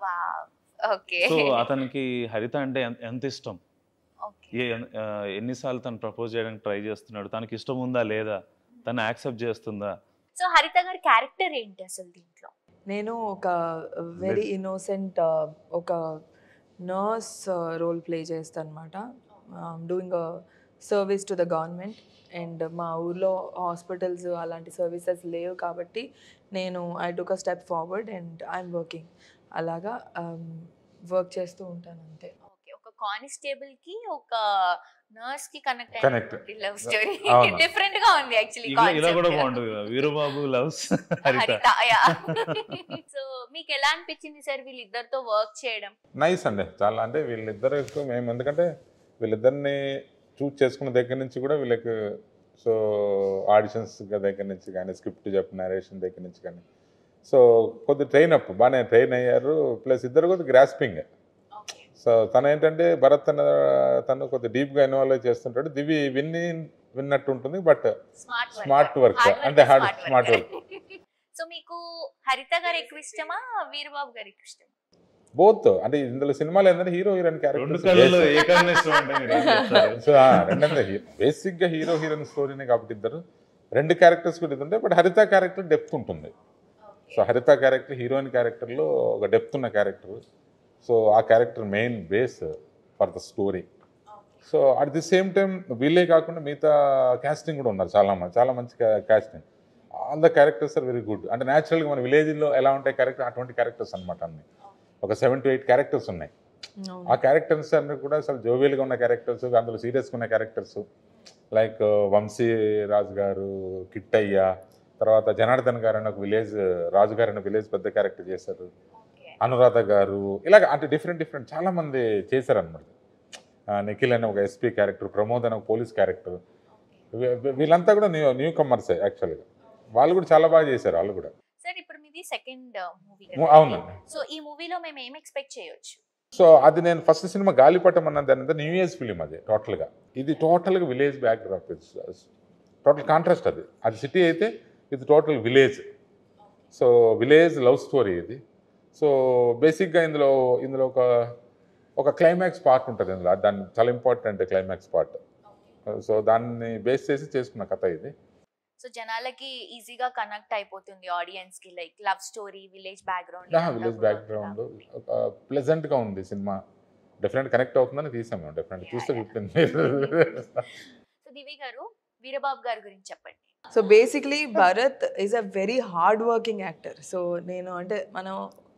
okay so అతనికి హరిత అంటే ఎంత- ఎంత ఇష్టం ఓకే ఏ ఆ, ఎన్నిసార్లు తను ప్రపోజ్ చేయడానికి ట్రై చేస్తున్నాడు తనకి ఇష్టం ఉందా లేదా తను యాక్సెప్ట్ చేస్తుందా సో హరిత గారి క్యారెక్టర్ ఏంటి అసలు దీంట్లో నేను ఒక వెరీ ఇన్నోసెంట్ ఒక నర్స్ రోల్ ప్లే చేస్తాను అనమాట doing service to the government and మా ఊర్లో హాస్పిటల్స్ అలాంటి సర్వీసెస్ లేవు కాబట్టి నేను I took a step forward and I'm working అలాగా వర్క్ చేస్తూ ఉంటాను అంతే ఓకే ఒక కానిస్టేబుల్ కి ఒక నర్స్ కి కనెక్ట్ Connect. లవ్ స్టోరీ అవును. డిఫరెంట్ గా ఉంది యాక్చువల్లీ ఇలా ఇలా కూడా బాగుంటుంది కదా వీరబాబు లవ్స్ హరిత హరిత సో మీకు ఎలా అనిపించింది సార్ వీళ్ళిద్దరితో వర్క్ చేయడం నైస్ అండి చాలా అంటే వీళ్ళిద్దరికి మేము ఎందుకంటే వీళ్ళిద్దరిని చూస్ చేసుకున్న దగ్గర నుంచి కూడా వీళ్ళకి సో ఆడిషన్స్ దగ్గర నుంచి కానీ స్క్రిప్ట్ చెప్పిన నరేషన్ దగ్గర నుంచి కానీ సో కొద్ది ట్రైన్ అప్ బాగానే ట్రైన్ అయ్యారు ప్లస్ ఇద్దరు కొద్ది గ్రాస్పింగ్ ఓకే సో తను ఏంటంటే భరత్ తన తను కొద్ది డీప్గా ఇన్వాల్వ్ చేస్తుంటాడు దివి విన్ని విన్నట్టు ఉంటుంది బట్ స్మార్ట్ స్మార్ట్ వర్క్ అంటే హార్డ్ స్మార్ట్ వర్క్ సో మీకు హరిత గారు ఎక్కువ ఇష్టమా వీరబాబు గారు ఎక్కువ ఇష్టమా బోత్ అంటే ఇందులో సినిమాలు ఏంటంటే హీరో హీరోయిన్ రెండు కళ్ళలో క్యారెక్టర్ ఏకాన్నే ఇష్టం అంటే మీరు ఏం చెప్తారు? సో రెండంటే బేసిక్ గా హీరో హీరోయిన్ స్టోరీనే కాబట్టి ఇద్దరు రెండు క్యారెక్టర్స్ కూడా ఇది ఉంటాయి బట్ హరిత క్యారెక్టర్ డెప్త్ ఉంటుంది సో హరిత క్యారెక్టర్ హీరోయిన్ క్యారెక్టర్లో ఒక డెప్త్ ఉన్న క్యారెక్టర్ సో ఆ character main base for the story so at the same time వీళ్ళే కాకుండా మిగతా క్యాస్టింగ్ కూడా ఉన్నారు చాలా మంది చాలా మంచి casting all the characters are very good అంటే న్యాచురల్గా మన విలేజ్లో ఎలా ఉంటాయి క్యారెక్టర్ అటువంటి క్యారెక్టర్స్ అనమాట అన్ని ఒక సెవెన్ టు ఎయిట్ క్యారెక్టర్స్ ఉన్నాయి ఆ క్యారెక్టర్స్ అన్ని కూడా అసలు జోవియల్గా ఉన్న క్యారెక్టర్స్ అందులో సీరియస్గా ఉన్న క్యారెక్టర్స్ లైక్ వంశీ రాజు గారు కిట్టయ్య తర్వాత జనార్దన్ గారు అని ఒక విలేజ్ రాజు గారు అనే విలేజ్ పెద్ద క్యారెక్టర్ చేశారు అనురాధ గారు ఇలాగ అంటే డిఫరెంట్ డిఫరెంట్ చాలా మంది చేశారు అనమాట నిఖిల్ అనే ఒక ఎస్పీ క్యారెక్టర్ ప్రమోద్ అనే ఒక పోలీస్ క్యారెక్టర్ వీళ్ళంతా కూడా న్యూ న్యూ కమర్సే యాక్చువల్గా వాళ్ళు కూడా చాలా బాగా చేశారు వాళ్ళు కూడా సార్ ఇప్పుడు మీది సెకండ్ మూవీ అవునండి సో ఈ మూవీలో మేము ఏం ఎక్స్పెక్ట్ చేయొచ్చు సో అది నేను ఫస్ట్ సినిమా గాలిపటం అన్నది అనేది న్యూ ఇయర్స్ ఫిలిం అది టోటల్గా ఇది టోటల్గా village backdrop total contrast అది అది సిటీ అయితే ఇది total village so village love story ఇది సో బేసిక్గా ఇందులో ఇందులో ఒక ఒక క్లైమాక్స్ పార్ట్ ఉంటుంది ఇందులో దాన్ని చాలా ఇంపార్టెంట్ క్లైమాక్స్ పార్ట్ సో దాన్ని బేస్ చేసి చేసుకున్న కథ ఇది సో జనాలకి ఈజీగా కనెక్ట్ అయిపోతుంది ఆడియన్స్ కి like love story village background village background ప్లెజెంట్గా ఉంది సినిమా డెఫినెట్ కనెక్ట్ అవుతుందని తీసాం మేము డెఫినెట్ చూస్తే చెప్పింది సో దివి గారు వీరబాబు గారి గురించి చెప్పండి so basically Bharath is a very hard working actor so నేను అంటే మనం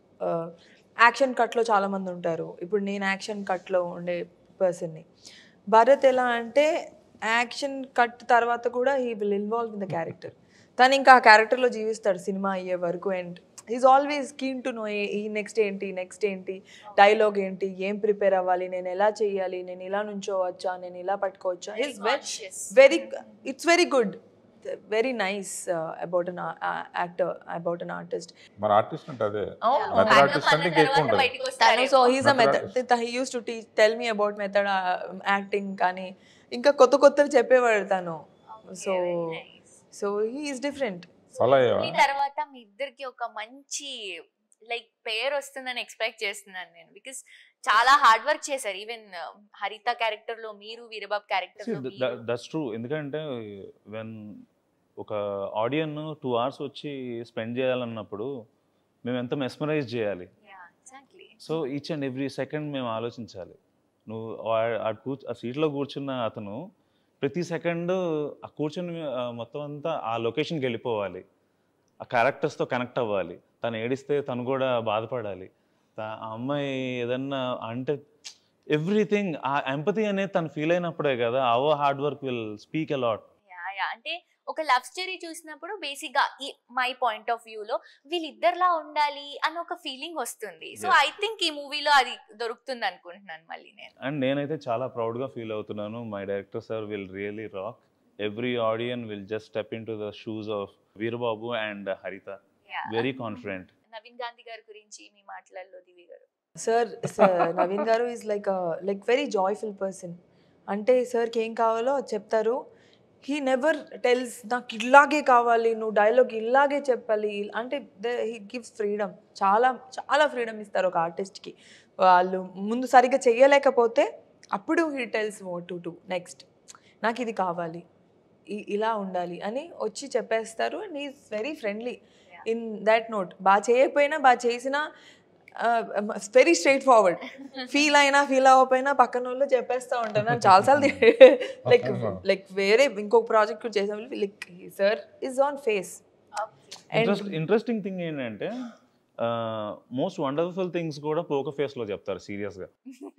యాక్షన్ కట్లో చాలామంది ఉంటారు ఇప్పుడు నేను యాక్షన్ కట్లో ఉండే పర్సన్ని భరత్ ఎలా అంటే యాక్షన్ కట్ తర్వాత కూడా he will involve in the character తను ఇంకా ఆ క్యారెక్టర్లో జీవిస్తాడు సినిమా అయ్యే వరకు and is always keen to know ఈ నెక్స్ట్ ఏంటి నెక్స్ట్ ఏంటి డైలాగ్ ఏంటి ఏం ప్రిపేర్ అవ్వాలి నేను ఎలా చేయాలి నేను ఇలా నుంచోవచ్చా నేను ఇలా పట్టుకోవచ్చా is Conscious. Very it's very good very nice about an actor about an artist మన ఆర్టిస్ట్ అంటే అదే అవును. Method Bang artist up అంటే అన్న ఇంకా ఎక్కువ తర్వాత ఉంటుంది. బయటికి తను వస్తారేమో. So he's a Method method he use to teach tell me about method acting కానీ ఇంకా కొత్త కొత్తవి చెప్పేవాడు తను Okay, so very nice. So he is different Follow అయ్యావా? ఈ తర్వాత మీ ఇద్దరికి ఒక మంచి లైక్ పేరు వస్తుందని ఎక్స్పెక్ట్ చేస్తున్నాను నేను బికాస్ చాలా హార్డ్ వర్క్ చేశారు ఈవెన్ హరిత క్యారెక్టర్ లో మీరు వీరబాబు క్యారెక్టర్ లో మీరు. దట్స్ ట్రూ ఎందుకంటే వెన్ ఒక ఆడియన్ టూ అవర్స్ వచ్చి స్పెండ్ చేయాలన్నప్పుడు మేము ఎంత మెస్మరైజ్ చేయాలి Yeah, exactly. So each and every second మేము ఆలోచించాలి నువ్వు ఆ- ఆ కూర్చు ఆ సీట్లో కూర్చున్న అతను ప్రతి సెకండ్ ఆ కూర్చుని ఆ, మొత్తం అంతా ఆ లొకేషన్కి వెళ్ళిపోవాలి ఆ క్యారెక్టర్స్తో కనెక్ట్ అవ్వాలి తను ఏడిస్తే తను కూడా బాధపడాలి తా- ఆ అమ్మాయి ఏదన్నా అంటే ఎవ్రీథింగ్ ఆ ఎంపతి అనేది తను ఫీల్ అయినప్పుడే కదా our hard work will speak a lot Yeah, yeah. అంటే ఒక లవ్ స్టోరీ చూసినప్పుడు బేసిక్ గా ఈ మై పాయింట్ ఆఫ్ వ్యూ లో వీళ్ళిద్దరిలా ఉండాలి అని ఒక ఫీలింగ్ వస్తుంది సో Yeah. ఐ థింక్ ఈ మూవీలో అది దొరుకుతుంది అనుకుంటున్నాను మళ్ళీ నేను అండ్ నేనైతే చాలా ప్రౌడ్గా ఫీల్ అవుతున్నాను my director sir will really rock every audience will just step in to the shoes of Veerababu and Haritha Yeah. Very confident Naveen Gandhi గారి గురించి మీ మాటలలో Divi garu sir Naveen garu is like like very joyful person అంటే సార్కి ఏం కావాలో అది చెప్తారు హీ నెవర్ టెల్స్ నాకు ఇలాగే కావాలి నువ్వు డైలాగ్ ఇలాగే చెప్పాలి అంటే హీ గివ్స్ ఫ్రీడమ్ చాలా చాలా ఫ్రీడమ్ ఇస్తారు ఒక ఆర్టిస్ట్కి వాళ్ళు ముందు సరిగ్గా చెయ్యలేకపోతే అప్పుడు he tells what to do next నాకు ఇది కావాలి ఇ- ఇలా ఉండాలి అని వచ్చి చెప్పేస్తారు and is very friendly in that note బాగా చేయకపోయినా బాగా చేసినా వెరీ స్ట్రైట్ ఫార్వర్డ్ ఫీల్ అయినా ఫీల్ అవ్వకపోయినా పక్కన వాళ్ళు చెప్పేస్తూ ఉంటాను నేను చాలాసార్లు లైక్ లైక్ వేరే ఇంకొక ప్రాజెక్ట్ చేసాం like sir is on face interest interesting thing ఏంటంటే మోస్ట్ వండర్ఫుల్ థింగ్స్ కూడా పోకర్ ఫేస్ లో చెప్తారు సీరియస్ గా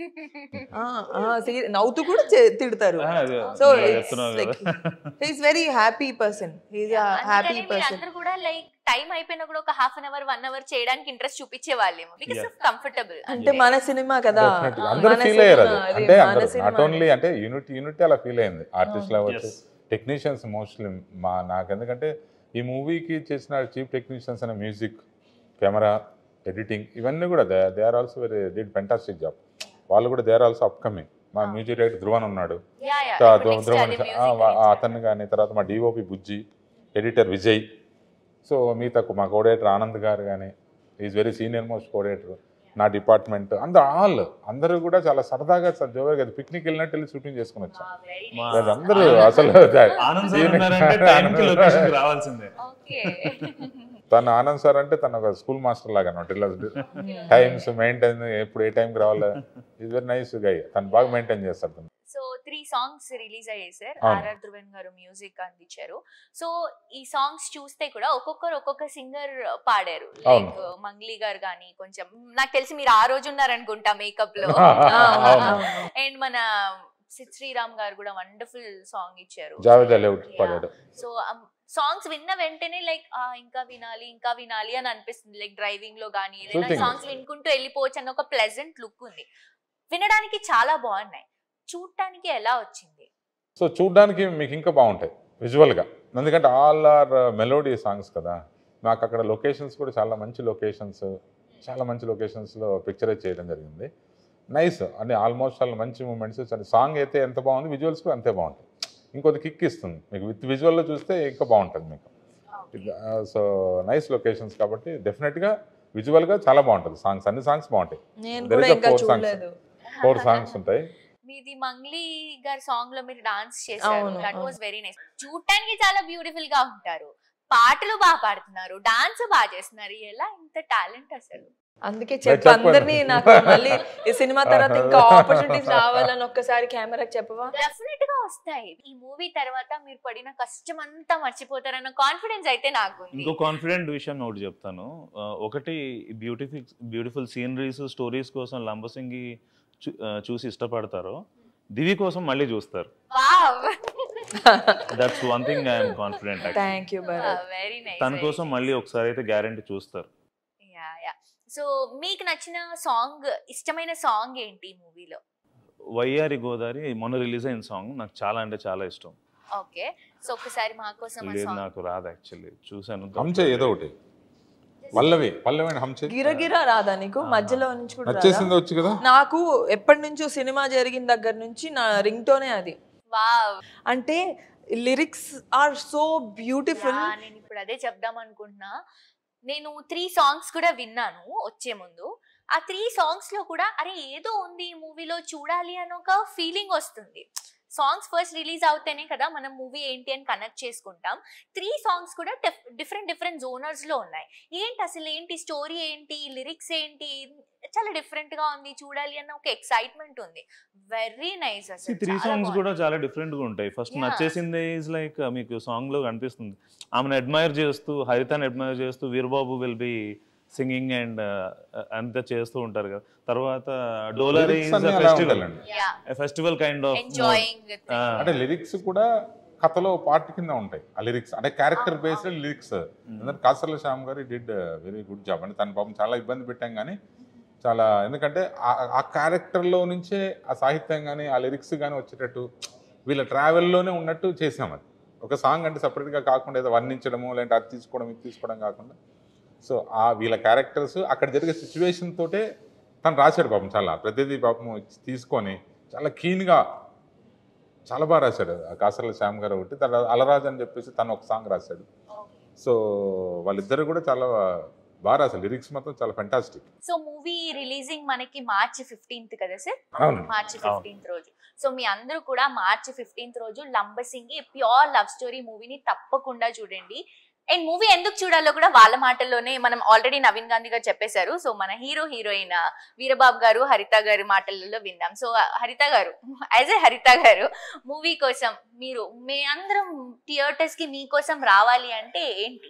నవ్వుతూ కూడా చే- తిడతారు ఆ, అదే, సో ఇలా ఇట్స్ చెప్తున్నావు లైక్ కదా. Is very happy person is a happy అందుకని పర్సన్ మీరందరూ కూడా లైక్ టైం అయిపోయినా కూడా ఒక half an hour one hour చేయడానికి ఇంట్రెస్ట్ చూపించే వాళ్ళేమో బికాస్ Yeah. ఆఫ్ కంఫర్టబుల్ అంటే మన సినిమా కదా Definitely. ఆ, అందరూ మన ఫీల్ అయ్యారు అది సినిమా, అది అంటే మన అందరూ సినిమా నాట్ ఓన్లీ అంటే యూనిట్ యూనిట్ అలా ఫీల్ అయింది ఆర్టిస్ట్లు అవ్వచ్చు Yes. టెక్నీషియన్స్ మోస్ట్లీ మా నాకు ఎందుకంటే ఈ మూవీకి చేసిన చీఫ్ టెక్నీషియన్స్ అనే మ్యూజిక్ కెమెరా ఎడిటింగ్ ఇవన్నీ కూడా they they are also very did fantastic job వాళ్ళు కూడా దే ఆర్ ఆల్సో అప్కమింగ్ మా Ah. మ్యూజిక్ డైరెక్టర్ ధ్రువన్ ఉన్నాడు యా యా తా- ఇప్పుడు ధ్రువ- next ధ్రువన్ అది ఆ, music వా- గురించి. అతన్ని కానీ తర్వాత మా DOP Bujji editor Vijay so మిగతా మా కోడేటర్ ఆనంద్ గారు కానీ is very senior most co-editor నా డిపార్ట్మెంట్ అందరూ ఆల్ అందరూ కూడా చాలా సరదాగా స- జోరుగా పిక్నిక్ వెళ్ళినట్టు వెళ్ళి షూటింగ్ చేసుకుని వచ్చాం Ah, very మా- nice. వాళ్ళందరూ అసలు ఆనంద్ సార్ ఉన్నారంటే టైంకి లొకేషన్కి రావాల్సిందే ఓకే తను ఆనంద్ సార్ అంటే తను ఒక స్కూల్ మాస్టర్ లాగా అనమాట ఇలా టైమ్స్ మెయింటైన్ ఎప్పుడు ఏ టైంకి రావాలా ఈజ్ వెరీ నైస్ గై తను బాగా మెయింటైన్ చేస్తాడు తను సో త్రీ సాంగ్స్ రిలీజ్ అయ్యాయి సార్ అవును. ఆర్ఆర్ ధ్రువన్ గారు మ్యూజిక్ అందించారు సో ఈ సాంగ్స్ చూస్తే కూడా ఒక్కొక్కరు ఒక్కొక్క సింగర్ పాడారు అవును. లైక్ మంగ్లీ గారు కానీ కొంచెం నాకు తెలిసి మీరు ఆ రోజు ఉన్నారనుకుంటా మేకప్ లో అవును అండ్ మన సిద్ శ్రీరామ్ గారు కూడా వండర్ఫుల్ సాంగ్ ఇచ్చారు జావేద్ అలీ ఒకటి పాడాడు సో సాంగ్స్ విన్న వెంటనే లైక్ ఇంకా వినాలి ఇంకా వినాలి అని అనిపిస్తుంది లైక్ డ్రైవింగ్ లో కానీ ఏదైనా Soothing. సాంగ్స్ వినుకుంటూ వెళ్ళిపోవచ్చు అన్న ఒక ప్లెజెంట్ లుక్ ఉంది వినడానికి చాలా బాగున్నాయి చూడటానికి ఎలా వచ్చింది సో చూడ్డానికి మీకు ఇంకా బాగుంటాయి విజువల్గా ఎందుకంటే ఆల్ ఆర్ మెలోడీ సాంగ్స్ కదా మాకు అక్కడ లొకేషన్స్ కూడా చాలా మంచి లొకేషన్స్ చాలా మంచి లొకేషన్స్లో పిక్చరైజ్ చేయడం జరిగింది నైస్ అంటే ఆల్మోస్ట్ చాలా మంచి మూమెంట్స్ సాంగ్ అయితే ఎంత బాగుంది విజువల్స్ కూడా అంతే బాగుంటాయి ఇంకొద్ది కిక్ ఇస్తుంది మీకు విత్ విజువల్లో చూస్తే ఇంకా బాగుంటుంది మీకు సో నైస్ లొకేషన్స్ కాబట్టి డెఫినెట్గా విజువల్గా చాలా బాగుంటుంది సాంగ్స్ అన్ని సాంగ్స్ బాగుంటాయి నేను There కూడా is a ఇంకా four songs. చూడలేదు ఫోర్ సాంగ్స్ ఉంటాయి మీది మంగ్లీ గారి సాంగ్ లో మీరు డాన్స్ చేశారు అవును, దట్ అవును. వాస్ వెరీ నైస్ చూడటానికి చాలా బ్యూటిఫుల్ గా ఉంటారు పాటలు బాగా పాడుతున్నారు డాన్స్ బాగా చేస్తున్నారు ఎలా ఇంత టాలెంట్ అసలు అందుకే నేను చెప్పు చెప్పాను. అందరినీ నాకు మళ్ళీ ఈ సినిమా తర్వాత ఇంకా ఆపర్చునిటీస్ రావాలని ఒక్కసారి కెమెరాకి చెప్పవా డెఫినెట్ గా వస్తాయి ఈ మూవీ తర్వాత మీరు పడిన కష్టం అంతా మర్చిపోతారన్న కాన్ఫిడెన్స్ అయితే నాకు ఉంది. ఇంకో కాన్ఫిడెంట్ విషయం ఒకటి చెప్తాను ఆ, ఒకటి బ్యూటిఫుల్ బ్యూటిఫుల్ సీనరీస్ స్టోరీస్ కోసం లంబసింగి చూ- ఆ, చూసి ఇష్టపడతారో దివి కోసం మళ్ళీ చూస్తారు wow that's one thing I'm confident thank you Bharath very nice తన కోసం మళ్ళీ ఒకసారి అయితే గ్యారంటీ చూస్తారు యా యా సో మీకు నచ్చిన సాంగ్ ఇష్టమైన సాంగ్ ఏంటి ఈ మూవీలో వయ్యారి గోదావరి మొన్న రిలీజ్ అయిన సాంగ్ నాకు చాలా అంటే చాలా ఇష్టం ఓకే సో ఒకసారి మా కోసం ఆ లేదు సాంగ్ నాకు రాదు యాక్చువల్లీ చూసాను హంచే ఏదో ఒకటి పల్లవి పల్లవి అండ్ హంచే గిరగిరా రాదా నీకు మధ్యలో నుంచి కూడా రాదా? నచ్చేసింది వచ్చు కదా నాకు ఎప్పటి నుంచో సినిమా జరిగిన దగ్గర నుంచి నా రింగ్ టోనే అది వావ్ అంటే lyrics are so beautiful yeah, నేను ఇప్పుడు అదే చెప్దాం అనుకుంటున్నా నేను త్రీ సాంగ్స్ కూడా విన్నాను వచ్చే ముందు ఆ త్రీ సాంగ్స్ లో కూడా అరే ఏదో ఉంది ఈ మూవీలో చూడాలి అని ఒక ఫీలింగ్ వస్తుంది సాంగ్స్ ఫస్ట్ రిలీజ్ అవుతేనే కదా మనం మూవీ ఏంటి అని కనెక్ట్ చేసుకుంటాం త్రీ సాంగ్స్ కూడా డిఫరెంట్ డిఫరెంట్ జోనర్స్ లో ఉన్నాయి ఏంటి అసలు ఏంటి స్టోరీ ఏంటి లిరిక్స్ ఏంటి చాలా డిఫరెంట్ గా ఉంది చూడాలి అన్న ఒక ఎక్సైట్మెంట్ ఉంది వెరీ నైస్ అసలు త్రీ చాలా సాంగ్స్ బాగుంది. కూడా చాలా డిఫరెంట్ గా ఉంటాయి ఫస్ట్ Yeah. నచ్చేసింది ఈజ్ లైక్ మీకు సాంగ్ లో కనిపిస్తుంది ఆమెను అడ్మైర్ చేస్తూ హరితని అడ్మైర్ చేస్తూ Veerababu will be singing and అంతా చేస్తూ ఉంటారు కదా తర్వాత డోలరీ Lyrics అన్నీ అలా ఫెస్టివల్ ఉండాలండి. Yeah, festival kind of enjoying the thing. అంటే లిరిక్స్ కూడా కథలో పార్ట్ కింద ఉంటాయి ఆ లిరిక్స్ అంటే క్యారెక్టర్ బేస్డ్ లిరిక్స్ ఎందుకంటే కాసర్ల శ్యామ్ గారు డిడ్ వెరీ గుడ్ జాబ్ అంటే తన పాపం చాలా ఇబ్బంది పెట్టాం కానీ చాలా ఎందుకంటే ఆ- ఆ క్యారెక్టర్లో నుంచే ఆ సాహిత్యం కానీ ఆ లిరిక్స్ కానీ వచ్చేటట్టు వీళ్ళ ట్రావెల్లోనే ఉన్నట్టు చేసాం అది ఒక సాంగ్ అంటే సపరేట్గా కాకుండా ఏదో వర్ణించడము లేదంటే అది తీసుకోవడం ఇది తీసుకోవడం కాకుండా సో ఆ వీళ్ళ క్యారెక్టర్స్ అక్కడ జరిగే సిచ్యువేషన్ తోటే తను రాశాడు పాపం చాలా ప్రతిదీ పాపం తీసుకొని చాలా కీన్గా చాలా బాగా రాశాడు ఆ కాసర్ల శ్యామ్ గారు ఒకటి తర్వాత అలరాజ్ అని చెప్పేసి తను ఒక సాంగ్ రాశాడు సో వాళ్ళిద్దరు కూడా చాలా బాగా రాశారు లిరిక్స్ మాత్రం చాలా ఫెంటాస్టిక్ సో మూవీ రిలీజింగ్ మనకి మార్చి ఫిఫ్టీన్త్ కదా సార్ అవును మార్చి ఫిఫ్టీన్త్ రోజు సో మీ అందరూ కూడా మార్చి ఫిఫ్టీన్త్ రోజు లంబసింగి ప్యూర్ లవ్ స్టోరీ మూవీని తప్పకుండా చూడండి అండ్ మూవీ ఎందుకు చూడాలో కూడా వాళ్ళ మాటల్లోనే మనం ఆల్రెడీ నవీన్ గాంధీ గారు చెప్పేశారు సో మన హీరో హీరోయిన్ వీరబాబు గారు హరిత గారి మాటలలో విందాం సో హరిత గారు యాజ్ ఎ హరిత గారు మూవీ కోసం మీరు మీ అందరం థియేటర్స్ కి మీకోసం రావాలి అంటే ఏంటి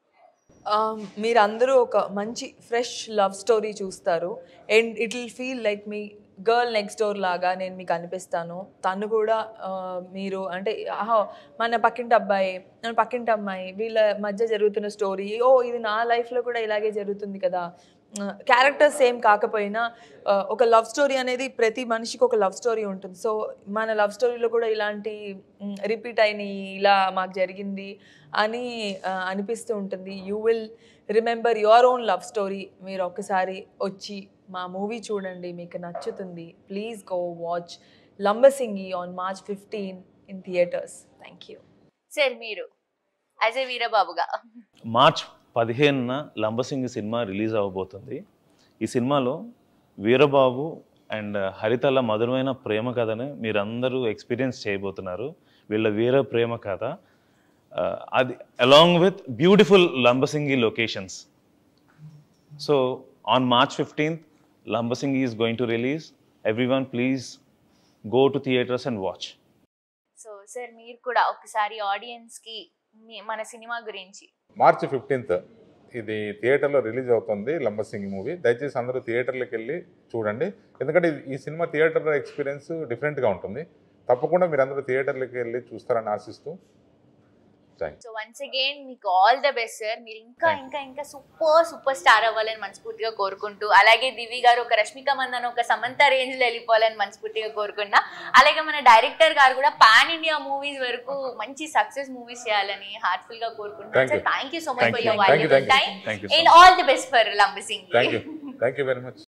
మీరందరూ ఒక మంచి ఫ్రెష్ లవ్ స్టోరీ చూస్తారు and it will feel like మీ గర్ల్ నెక్స్ట్ డోర్ లాగా నేను మీకు అనిపిస్తాను తను కూడా ఆ, మీరు అంటే ఆహా మన పక్కింటి అబ్బాయి మన పక్కింటి అమ్మాయి వీళ్ళ మధ్య జరుగుతున్న స్టోరీ ఓ ఇది నా లైఫ్లో కూడా ఇలాగే జరుగుతుంది కదా క్యారెక్టర్స్ సేమ్ కాకపోయినా ఆ, ఒక లవ్ స్టోరీ అనేది ప్రతి మనిషికి ఒక లవ్ స్టోరీ ఉంటుంది సో మన లవ్ స్టోరీలో కూడా ఇలాంటి రిపీట్ అయినాయి ఇలా మాకు జరిగింది అని ఆ, అనిపిస్తూ ఉంటుంది you will remember your own love story మీరు ఒక్కసారి వచ్చి మా మూవీ చూడండి మీకు నచ్చుతుంది please go watch Lambasingi on March fifteen in theatres thank you sir మీరు యాజ్ ఏ వీరబాబుగా మార్చ్ పదిహేనున లంబసింగి సినిమా రిలీజ్ అవ్వబోతుంది ఈ సినిమాలో వీరబాబు అండ్ హరితల మధురమైన ప్రేమ కథని మీరందరూ ఎక్స్పీరియన్స్ చేయబోతున్నారు వీళ్ళ వీర ప్రేమ కథ ఆ, అది along with beautiful Lambasingi locations so on March fifteenth Lambasingi is going to release everyone please go to theatres and watch so sir మీరు కూడా ఒకసారి ఆడియన్స్ కి మీ- మన సినిమా గురించి మార్చి ఫిఫ్టీన్త్ ఇది థియేటర్లో రిలీజ్ అవుతుంది లంబసింగి మూవీ దయచేసి అందరూ థియేటర్లకు వెళ్ళి చూడండి ఎందుకంటే ఇది- ఈ సినిమా థియేటర్ ఎక్స్పీరియన్స్ డిఫరెంట్గా ఉంటుంది తప్పకుండా మీరు అందరూ థియేటర్లకు వెళ్ళి చూస్తారని ఆశిస్తూ థ్యాంక్ సో వన్స్ అగైన్ మీకు ఆల్ ద బెస్ట్ సార్ మీరు ఇంకా Thank you. ఇంకా ఇంకా సూపర్ సూపర్ స్టార్ అవ్వాలని మనస్ఫూర్తిగా కోరుకుంటూ అలాగే దివి గారు ఒక రష్మిక మందన్ ఒక సమంత రేంజ్ లో వెళ్ళిపోవాలని మనస్ఫూర్తిగా కోరుకున్నా అలాగే మన డైరెక్టర్ గారు కూడా పాన్ ఇండియా మూవీస్ వరకు మంచి సక్సెస్ మూవీస్ చేయాలని హార్ట్ఫుల్ గా కోరుకుంటున్నాను Thank sir you. Thank you so much Thank for you. Your Thank you, valuable thank you. Time thank you and all the best for Lambasingi thank you thank you very much